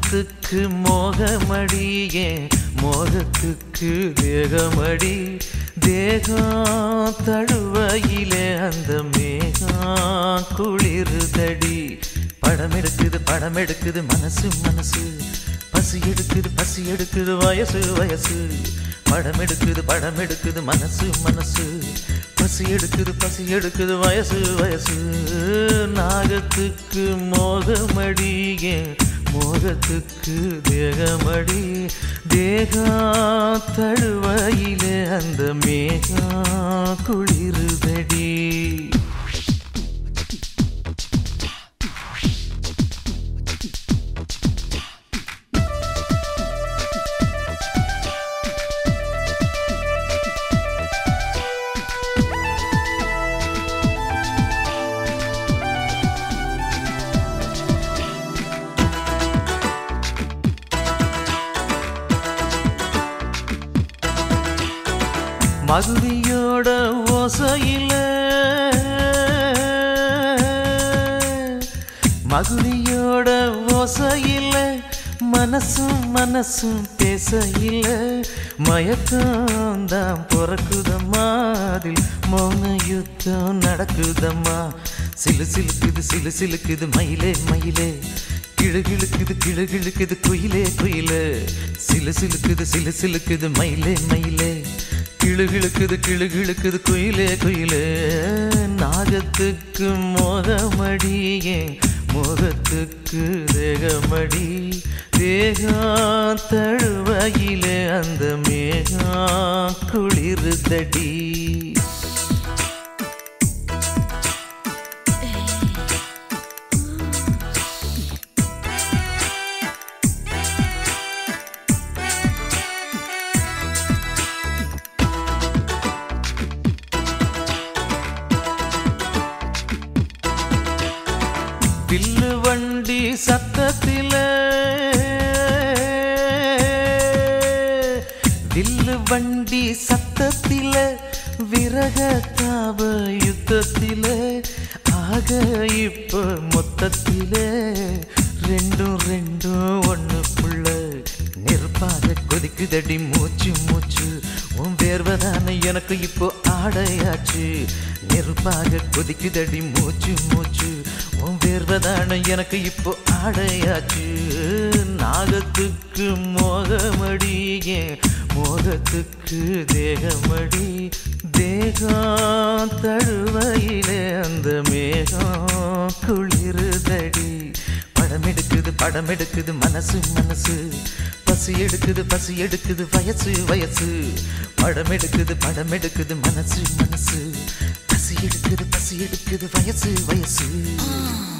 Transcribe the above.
நாகத்துக்கு மோகமடியே மோகத்துக்கு தேகமடி தேகம் தழுவையிலே அந்த மேகம் குளிருதடி படம் எடுக்குது படம் எடுக்குது மனசு மனசு பசி எடுக்குது பசி எடுக்குது வயசு வயசு படம் எடுக்குது படம் எடுக்குது மனசு மனசு பசி எடுக்குது பசி எடுக்குது வயசு வயசு நாகத்துக்கு மோகமடியே மோகத்துக்கு தேகமடி தேகம் தழுவையிலே அந்த மேகம் குளிருதடி மகுடியோட ஓசையில மகுடியோட ஓசையில மனசும் மனசும் பேசையில மயக்கம் தான் பிறக்குதம்மா அதில் மௌன யுத்தம் நடக்குதம்மா சிலு சிலுக்குது சிலு சிலுக்குது மயிலே மயிலே கிழு கிழுக்குது கிழு கிழுக்குது குயிலே குயிலே சிலு சிலுக்குது சிலு சிலுக்குது மயிலே மயிலே கிழு கிழுக்குது கிழு கிழுக்குது குயிலே குயிலே நாகத்துக்கு மோகமடியே மோகத்துக்கு தேகமடி தேகம் தழுவையிலே அந்த மேகம் குளிருதடி வில்லு வண்டி சத்தத்தில வில்லு வண்டி சத்தத்தில விரக தாப யுத்தத்தில ஆக இப்ப மொத்தத்தில ரெண்டும் ரெண்டும் ஒண்ணு புள்ள நெருப்பாக கொதிக்குதடி மூச்சு மூச்சு உன் வேர்வதான எனக்கு இப்போ ஆடையாச்சு நெருப்பாக கொதிக்குதடி மூச்சு மூச்சு உன் வேர்வதான எனக்கு இப்போ ஆடையாச்சு நாகத்துக்கு மோகமடியே மோகத்துக்கு தேகமடி தேகம் தழுவையிலே அந்த மேகம் குளிருதடி படம் எடுக்குது படம் எடுக்குது மனசு மனசு பசி எடுக்குது பசி எடுக்குது வயசு வயசு படம் எடுக்குது படம் எடுக்குது மனசு மனசு பசி எடுக்குது பசி எடுக்குது வயசு வயசு